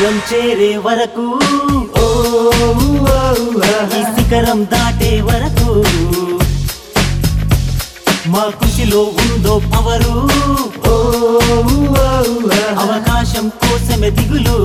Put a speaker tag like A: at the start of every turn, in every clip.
A: తీరం చేరే వరకు ఓ ఈ శిఖరం దాటే వరకు మా కృషిలో ఉందో పవరు ఓ అవకాశం కోసమే దిగులు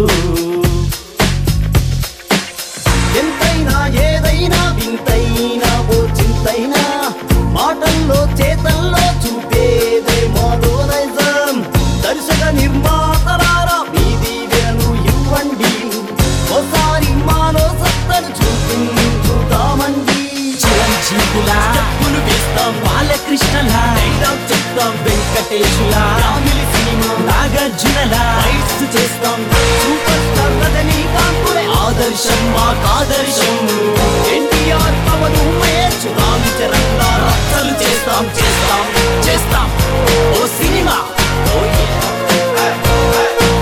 B: ఎంతైనా ఏదైనా వింతైనా ఓ చింతైనా మాటల్లో చేతల్లో చూపేదే మోడోనైజం దర్శక నిర్మాతలారా మీ దీవెనలు ఇవ్వండి ఒకసారి మానవ సత్తను చూపించుతామండి
A: చిరంజీవులా
B: చెప్పులు వేస్తాం
A: బాలకృష్ణలా
B: డైలాగ్ చెప్తాం
A: వెంకటేశులా
B: ఫ్యామిలీ సినిమా
A: నాగార్జునలా
B: ఫైట్స్ చేస్తాం సూపర్ స్టార్ రజనీకాంతులే ఆదర్శం మాకు ఆదర్శం ఎన్టీఆర్ పవన్ ఉమేష్ రామ్ చరణ్ లా రచ్చలు చేస్తాం చేస్తాం చేస్తాం ఓ సినిమా ఓ yeah.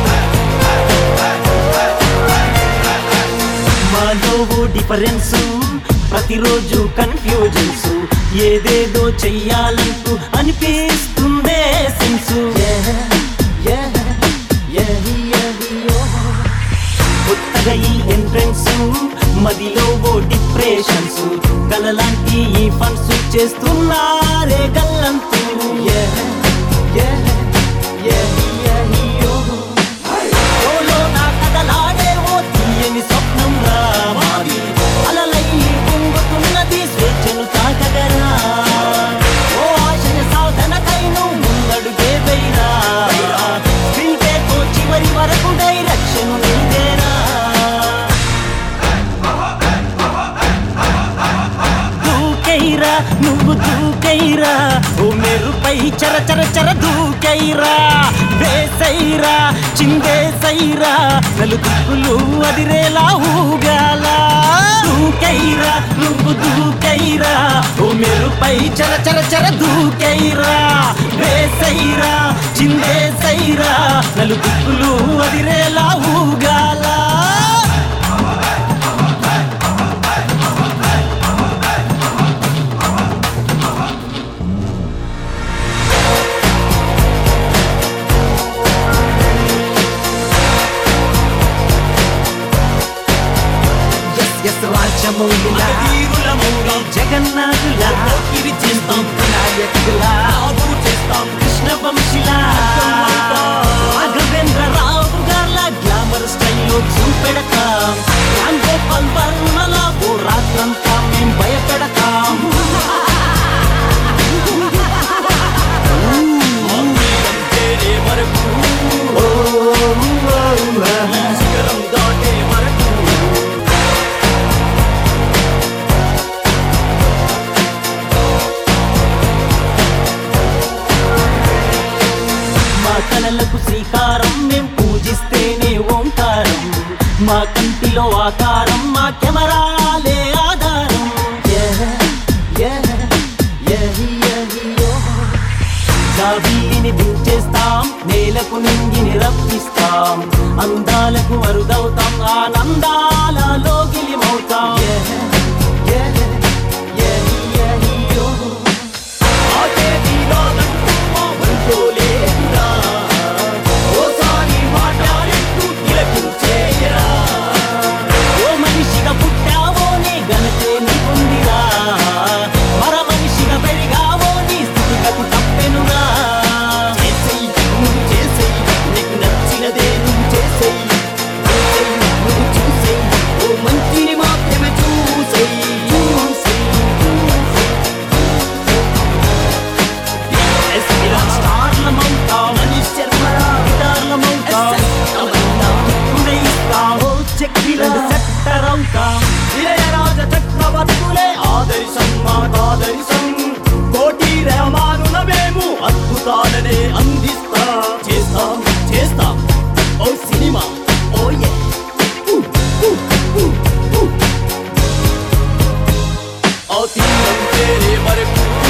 A: మాలో ఓ డిఫరెన్స్ ప్రతిరోజు కన్ఫ్యూజన్స్ ఏదేదో చెయ్యాలంటూ అనిపిస్తుందే sense
B: Yeah, yeah, yeah, yeah.
A: కొత్తగా ఈ ఎంట్రన్స్ మదిలో ఓ డిప్రెషన్స్ కలలాంటి ఈ ఫన్స్ చేస్తున్నారే గల్లంతు
B: Yeah, yeah, yeah, yeah, yeah.
A: ఓలో నా కథలాడే ఓ తీయని స్వప్నం రా మాది అలలై పొంగుతున్నది స్వేచ్ఛను తాకగరా ఓ ఆశయ సాధనకైను ముందడుగే వైరా స్క్రీన్పేతో చివరి వరకు డైరెక్షన్ నీదేరా దూకైరా నువ్వు దూకైరా ఓ మెరుపై చర చర చర దూకైరా వేసైరా చిందేసైరా నలుగులు అదిరేలా ఊగాల దూకైరా నువ్వు దూకైరా ఓ మెరుపై చర చర చర దూకైరా వేసైరా చిందేసైరా నలుగులు అదిరేలా ఊగాల
B: Yes, yes, రాజమౌళిలా
A: వీరుల మూలం జగన్నాథులా
B: ఇది చేస్తాం
A: వినాయకులా
B: ఆదు చేస్తాం
A: కృష్ణ వంశిలా రాఘవేంద్ర రావు గార్ల గ్లామర్ స్టైల్లో చూపెడతాం రామ్ గోపాల్ వర్మల ఓ రాత్రంతా మేం భయపెడతాం
B: మందిరం చేరే వరకు శిఖరం దాటే వరకు
A: మా కలలకు శ్రీకారం మేం పూజిస్తేనే ఓంకారం మా కంటిలో ఆకారం మా కెమెరాలే ఆధారం
B: Yeah, yeah, yeah, yeah, yeah.
A: జాబీని దించేస్తాం నేలకు నింగిని రప్పిస్తాం అందాలకు అరుదవుతాం ఆనందాల లోగిలిమవుతాం
B: Yeah, yeah, yeah, yeah. ఆటేటిలో నంటూ మా ఒంట్లో లేదురా. ఓసారి మాట్లాడేట్టు తిలకించేయరా.
A: ఓ మనిషిగా పుట్టావో నీ ఘనతే నీకుందిరా మర మనిషిగా పెరిగావో నీ స్థితిగతి తప్పెనురా
B: చేసేయ్, నువ్వు చేసేయ్, నీకు నచ్చినదే నువ్వు చేసేయ్. చేసేయ్, నువ్వు చూసేయ్, ఓ మంచిని మాత్రమే చూసేయ్, చూసేయ్, చూసేయ్.
A: స్టార్లమవుతాం
B: మనీష్ శర్మరా,
A: గిటార్లమవుతాం
B: ఎస్ఎస్ తమన్నా,
A: ఉదయిస్తాం
B: ఓ చెక్కిలా,
A: సెక్టర్ అవుతాం
B: ఇళయరాజ చక్రవర్తులే ఆదర్శం మాకాదర్శం కోటి రామానుల మేము అద్భుతాలనే అందిస్తాం చేస్తాం చేస్తాం ఓ సినిమా ఓ ఏ ఆ తీరం చేరే వరకు